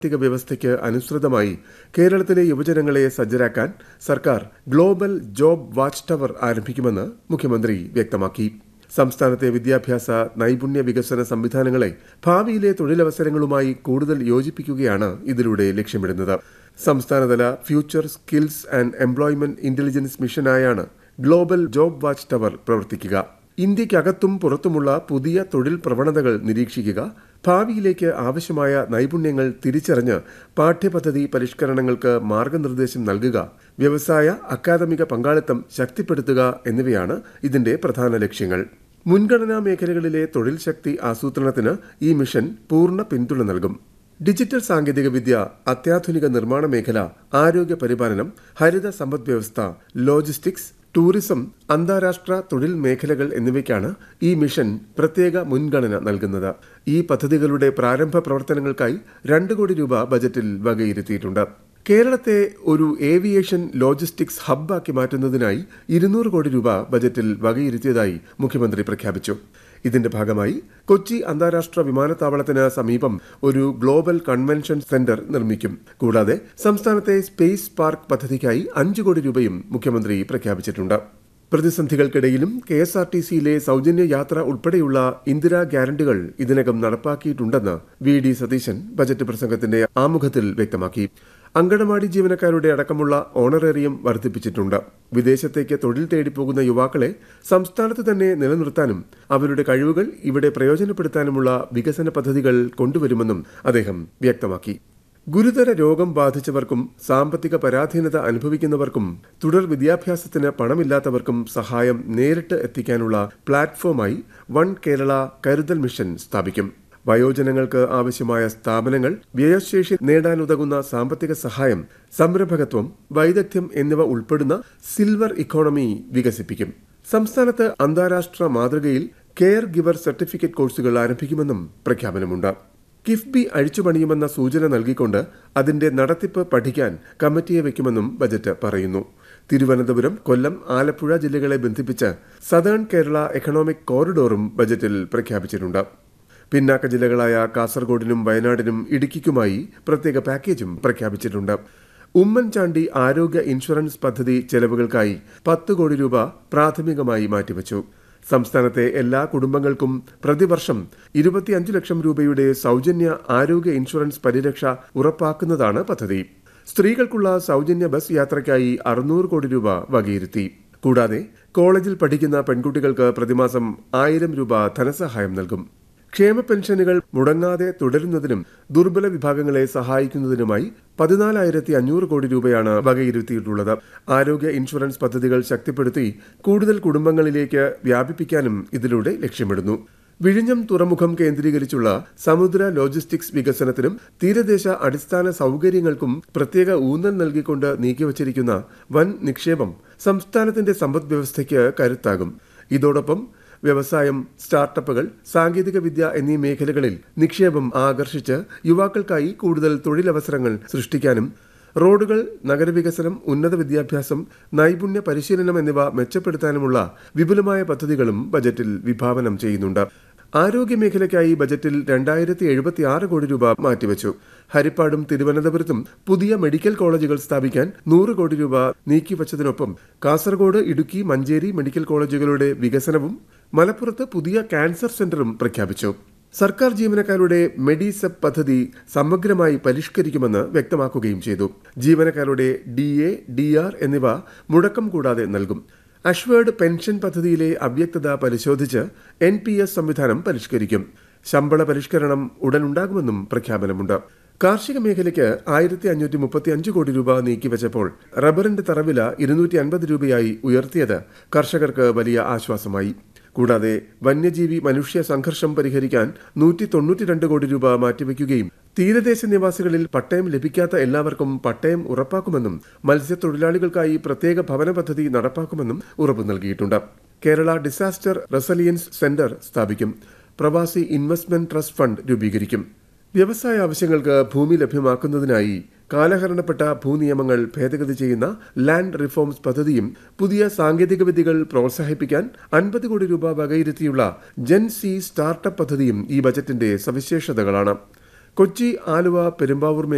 സാമ്പത്തിക വ്യവസ്ഥയ്ക്ക് അനുസൃതമായി കേരളത്തിലെ യുവജനങ്ങളെ സജ്ജരാക്കാൻ സർക്കാർ ഗ്ലോബൽ ജോബ് വാച്ച് ടവർ ആരംഭിക്കുമെന്ന് മുഖ്യമന്ത്രി വ്യക്തമാക്കി സംസ്ഥാനത്തെ വിദ്യാഭ്യാസ നൈപുണ്യ വികസന സംവിധാനങ്ങളെ ഭാവിയിലെ തൊഴിലവസരങ്ങളുമായി കൂടുതൽ യോജിപ്പിക്കുകയാണ് ഇതിലൂടെ ലക്ഷ്യമിടുന്നത് സംസ്ഥാനതല future skills and employment intelligence മിഷനായാണ് ഗ്ലോബൽ ജോബ് വാച്ച് ടവർ പ്രവർത്തിക്കുക ഇന്ത്യക്കകത്തും പുറത്തുമുള്ള പുതിയ തൊഴിൽ പ്രവണതകൾ നിരീക്ഷിക്കുക ഭാവിയിലേക്ക് ആവശ്യമായ നൈപുണ്യങ്ങൾ തിരിച്ചറിഞ്ഞ് പാഠ്യപദ്ധതി പരിഷ്കരണങ്ങൾക്ക് മാർഗനിർദ്ദേശം നൽകുക വ്യവസായ അക്കാദമിക പങ്കാളിത്തം ശക്തിപ്പെടുത്തുക എന്നിവയാണ് ഇതിന്റെ പ്രധാന ലക്ഷ്യങ്ങൾ മുൻഗണനാ മേഖലകളിലെ തൊഴിൽ ശക്തി ആസൂത്രണത്തിന് ഈ മിഷൻ പൂർണ്ണ പിന്തുണ നൽകും ഡിജിറ്റൽ സാങ്കേതികവിദ്യ അത്യാധുനിക നിർമ്മാണ മേഖല ആരോഗ്യ പരിപാലനം ഹരിത സമ്പദ് വ്യവസ്ഥ ലോജിസ്റ്റിക്സ് ടൂറിസം അന്താരാഷ്ട്ര തൊഴിൽ മേഖലകൾ എന്നിവയ്ക്കാണ് ഈ മിഷൻ പ്രത്യേക മുൻഗണന നൽകുന്നത് ഈ പദ്ധതികളുടെ പ്രാരംഭ പ്രവർത്തനങ്ങൾക്കായി രണ്ട് കോടി രൂപ ബജറ്റിൽ വകയിരുത്തിയിട്ടുണ്ട് കേരളത്തെ ഒരു ഏവിയേഷൻ ലോജിസ്റ്റിക്സ് ഹബ്ബാക്കി മാറ്റുന്നതിനായി ഇരുന്നൂറ് കോടി രൂപ ബജറ്റിൽ വകയിരുത്തിയതായി മുഖ്യമന്ത്രി പ്രഖ്യാപിച്ചു ഇതിന്റെ ഭാഗമായി കൊച്ചി അന്താരാഷ്ട്ര വിമാനത്താവളത്തിന് സമീപം ഒരു ഗ്ലോബൽ കൺവെൻഷൻ സെന്റർ നിർമ്മിക്കും കൂടാതെ സംസ്ഥാനത്തെ സ്പേസ് പാർക്ക് പദ്ധതിക്കായി അഞ്ചു കോടി രൂപയും മുഖ്യമന്ത്രി പ്രഖ്യാപിച്ചിട്ടുണ്ട് പ്രതിസന്ധികൾക്കിടയിലും കെ എസ് ആർ ടി സിയിലെ സൗജന്യ യാത്ര ഉൾപ്പെടെയുള്ള ഇന്ദിരാ ഗ്യാരണ്ടികൾ ഇതിനകം നടപ്പാക്കിയിട്ടുണ്ടെന്ന് വി ഡി സതീശൻ ബജറ്റ് പ്രസംഗത്തിന്റെ ആമുഖത്തിൽ വ്യക്തമാക്കി അങ്കണവാടി ജീവനക്കാരുടെ അടക്കമുള്ള ഓണറേറിയം വർദ്ധിപ്പിച്ചിട്ടുണ്ട് വിദേശത്തേക്ക് തൊഴിൽ തേടി പോകുന്ന യുവാക്കളെ സംസ്ഥാനത്ത് തന്നെ നിലനിർത്താനും അവരുടെ കഴിവുകൾ ഇവിടെ പ്രയോജനപ്പെടുത്താനുമുള്ള വികസന പദ്ധതികൾ കൊണ്ടുവരുമെന്നും അദ്ദേഹം വ്യക്തമാക്കി ഗുരുതര രോഗം ബാധിച്ചവർക്കും സാമ്പത്തിക പരാധീനത അനുഭവിക്കുന്നവർക്കും തുടർ വിദ്യാഭ്യാസത്തിന് പണമില്ലാത്തവർക്കും സഹായം നേരിട്ട് എത്തിക്കാനുള്ള പ്ലാറ്റ്ഫോമായി വൺ കേരള കരുതൽ മിഷൻ സ്ഥാപിക്കും വയോജനങ്ങൾക്ക് ആവശ്യമായ സ്ഥാപനങ്ങൾ വ്യയശേഷി നേടാനുതകുന്ന സാമ്പത്തിക സഹായം സംരംഭകത്വം വൈദഗ്ധ്യം എന്നിവ ഉൾപ്പെടുന്ന സിൽവർ ഇക്കോണമി വികസിപ്പിക്കും സംസ്ഥാനത്ത് അന്താരാഷ്ട്ര മാതൃകയിൽ കെയർ ഗിവർ സർട്ടിഫിക്കറ്റ് കോഴ്സുകൾ ആരംഭിക്കുമെന്നും പ്രഖ്യാപനമുണ്ട് കിഫ്ബി അഴിച്ചുപണിയുമെന്ന സൂചന നൽകിക്കൊണ്ട് അതിന്റെ നടത്തിപ്പ് പഠിക്കാൻ കമ്മിറ്റിയെ വയ്ക്കുമെന്നും ബജറ്റ് പറയുന്നു തിരുവനന്തപുരം കൊല്ലം ആലപ്പുഴ ജില്ലകളെ ബന്ധിപ്പിച്ച് സദേൺ കേരള എക്കണോമിക് കോറിഡോറും ബജറ്റിൽ പ്രഖ്യാപിച്ചിട്ടുണ്ട് പിന്നാക്ക ജില്ലകളായ കാസർഗോഡിനും വയനാടിനും ഇടുക്കിക്കുമായി പ്രത്യേക പാക്കേജും പ്രഖ്യാപിച്ചിട്ടുണ്ട് ഉമ്മൻചാണ്ടി ആരോഗ്യ ഇൻഷുറൻസ് പദ്ധതി ചെലവുകൾക്കായി പത്ത് കോടി രൂപ പ്രാഥമികമായി മാറ്റിവച്ചു സംസ്ഥാനത്തെ എല്ലാ കുടുംബങ്ങൾക്കും പ്രതിവർഷം ഇരുപത്തിയഞ്ച് ലക്ഷം രൂപയുടെ സൗജന്യ ആരോഗ്യ ഇൻഷുറൻസ് പരിരക്ഷ ഉറപ്പാക്കുന്നതാണ് പദ്ധതി സ്ത്രീകൾക്കുള്ള സൗജന്യ ബസ് യാത്രയ്ക്കായി അറുന്നൂറ് കോടി രൂപ വകയിരുത്തി കൂടാതെ കോളേജിൽ പഠിക്കുന്ന പെൺകുട്ടികൾക്ക് പ്രതിമാസം ആയിരം രൂപ ധനസഹായം നൽകും ക്ഷേമ പെൻഷനുകൾ മുടങ്ങാതെ തുടരുന്നതിനും ദുർബല വിഭാഗങ്ങളെ സഹായിക്കുന്നതിനുമായി പതിനാലായിരത്തി അഞ്ഞൂറ് കോടി രൂപയാണ് വകയിരുത്തിയിട്ടുള്ളത് ആരോഗ്യ ഇൻഷുറൻസ് പദ്ധതികൾ ശക്തിപ്പെടുത്തി കൂടുതൽ കുടുംബങ്ങളിലേക്ക് വ്യാപിപ്പിക്കാനും ഇതിലൂടെ ലക്ഷ്യമിടുന്നു വിഴിഞ്ഞം തുറമുഖം കേന്ദ്രീകരിച്ചുള്ള സമുദ്ര ലോജിസ്റ്റിക്സ് വികസനത്തിനും തീരദേശ അടിസ്ഥാന സൗകര്യങ്ങൾക്കും പ്രത്യേക ഊന്നൽ നൽകിക്കൊണ്ട് നീക്കിവച്ചിരിക്കുന്ന വൻ നിക്ഷേപം സംസ്ഥാനത്തിന്റെ സമ്പദ് വ്യവസ്ഥയ്ക്ക് കരുത്താകും ഇതോടൊപ്പം വ്യവസായം സ്റ്റാർട്ടപ്പുകൾ സാങ്കേതികവിദ്യ എന്നീ മേഖലകളിൽ നിക്ഷേപം ആകർഷിച്ച് യുവാക്കൾക്കായി കൂടുതൽ തൊഴിലവസരങ്ങൾ സൃഷ്ടിക്കാനും റോഡുകൾ നഗരവികസനം ഉന്നത വിദ്യാഭ്യാസം നൈപുണ്യ പരിശീലനം എന്നിവ മെച്ചപ്പെടുത്താനുമുള്ള വിപുലമായ പദ്ധതികളും ബജറ്റിൽ വിഭാവനം ചെയ്യുന്നുണ്ട് ആരോഗ്യ മേഖലയ്ക്കായി ബജറ്റിൽ രണ്ടായിരത്തി എഴുപത്തി ആറ് കോടി രൂപ മാറ്റിവച്ചു ഹരിപ്പാടും തിരുവനന്തപുരത്തും പുതിയ മെഡിക്കൽ കോളേജുകൾ സ്ഥാപിക്കാൻ നൂറ് കോടി രൂപ നീക്കിവച്ചതിനൊപ്പം കാസർഗോഡ് ഇടുക്കി മഞ്ചേരി മെഡിക്കൽ കോളേജുകളുടെ വികസനവും മലപ്പുറത്ത് പുതിയ ക്യാൻസർ സെന്ററും പ്രഖ്യാപിച്ചു സർക്കാർ ജീവനക്കാരുടെ മെഡിസെപ് പദ്ധതി സമഗ്രമായി പരിഷ്കരിക്കുമെന്ന് വ്യക്തമാക്കുകയും ചെയ്തു ജീവനക്കാരുടെ ഡി എ ഡി ആർ എന്നിവ മുടക്കം കൂടാതെ നൽകും അഷ്വേർഡ് പെൻഷൻ പദ്ധതിയിലെ അവ്യക്തത പരിശോധിച്ച് എൻ പി എസ് സംവിധാനം പരിഷ്കരിക്കും ശമ്പള പരിഷ്കരണം ഉടനുണ്ടാകുമെന്നും പ്രഖ്യാപനമുണ്ട് കാർഷിക മേഖലയ്ക്ക് ആയിരത്തി അഞ്ഞൂറ്റി മുപ്പത്തി അഞ്ച് കോടി രൂപ നീക്കിവച്ചപ്പോൾ റബ്ബറിന്റെ തറവില ഇരുന്നൂറ്റി അൻപത് രൂപയായി ഉയർത്തിയത് കർഷകർക്ക് വലിയ ആശ്വാസമായി കൂടാതെ വന്യജീവി മനുഷ്യ സംഘർഷം പരിഹരിക്കാൻ നൂറ്റി തൊണ്ണൂറ്റിരണ്ട് കോടി രൂപ മാറ്റിവെക്കുകയും തീരദേശ നിവാസികളിൽ പട്ടയം ലഭിക്കാത്ത എല്ലാവർക്കും പട്ടയം ഉറപ്പാക്കുമെന്നും മത്സ്യത്തൊഴിലാളികൾക്കായി പ്രത്യേക ഭവന പദ്ധതി നടപ്പാക്കുമെന്നും ഉറപ്പു നൽകിയിട്ടുണ്ട് കേരള ഡിസാസ്റ്റർ റെസലിയൻസ് സെന്റർ സ്ഥാപിക്കും പ്രവാസി ഇൻവെസ്റ്റ്മെന്റ് ട്രസ്റ്റ് ഫണ്ട് രൂപീകരിക്കും വ്യവസായ ആവശ്യങ്ങൾക്ക് ഭൂമി ലഭ്യമാക്കുന്നതിനായി കാലഹരണപ്പെട്ട ഭൂനിയമങ്ങൾ ഭേദഗതി ചെയ്യുന്ന ലാൻഡ് റിഫോംസ് പദ്ധതിയും പുതിയ സാങ്കേതികവിദ്യകൾ പ്രോത്സാഹിപ്പിക്കാൻ അൻപത് കോടി രൂപ വകയിരുത്തിയുള്ള ജെൻ സി സ്റ്റാർട്ടപ്പ് പദ്ധതിയും ഈ ബജറ്റിന്റെ സവിശേഷതകളാണ് കൊച്ചി ആലുവ പെരുമ്പാവൂർ